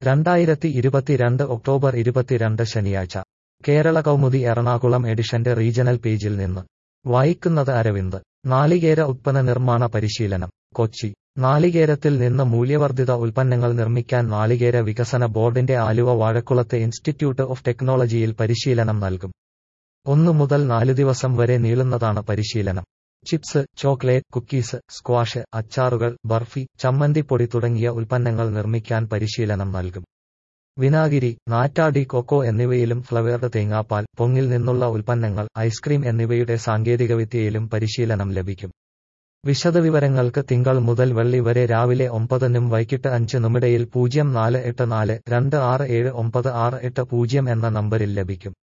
രണ്ടായിരത്തി ഇരുപത്തിരണ്ട് ഒക്ടോബർ ഇരുപത്തിരണ്ട് ശനിയാഴ്ച കേരള കൗമുദി എറണാകുളം എഡിഷന്റെ റീജണൽ പേജിൽ നിന്ന് വായിക്കുന്നത് അരവിന്ദ് നാളികേര ഉത്പന്ന നിർമ്മാണ പരിശീലനം കൊച്ചി നാളികേരത്തിൽ നിന്ന് മൂല്യവർദ്ധിത ഉൽപ്പന്നങ്ങൾ നിർമ്മിക്കാൻ നാളികേര വികസന ബോർഡിന്റെ ആലുവ വാഴക്കുളത്തെ ഇൻസ്റ്റിറ്റ്യൂട്ട് ഓഫ് ടെക്നോളജിയിൽ പരിശീലനം നൽകും ഒന്നു മുതൽ നാല് ദിവസം വരെ നീളുന്നതാണ് പരിശീലനം ചിപ്സ് ചോക്ലേറ്റ് കുക്കീസ് സ്ക്വാഷ് അച്ചാറുകൾ ബർഫി ചമ്മന്തിപ്പൊടി തുടങ്ങിയ ഉൽപ്പന്നങ്ങൾ നിർമ്മിക്കാൻ പരിശീലനം നൽകും വിനാഗിരി നാറ്റാടി കൊക്കോ എന്നിവയിലും ഫ്ലവേർഡ് തേങ്ങാപ്പാൽ പൊങ്ങിൽ നിന്നുള്ള ഉൽപ്പന്നങ്ങൾ ഐസ്ക്രീം എന്നിവയുടെ സാങ്കേതികവിദ്യയിലും പരിശീലനം ലഭിക്കും വിശദവിവരങ്ങൾക്ക് തിങ്കൾ മുതൽ വെള്ളി വരെ രാവിലെ ഒമ്പതിനും വൈകിട്ട് അഞ്ചിനുമിടയിൽ പൂജ്യം നാല് എട്ട് നാല് രണ്ട് ആറ് ഏഴ് ഒമ്പത് ആറ് എട്ട് പൂജ്യം എന്ന നമ്പരിൽ ലഭിക്കും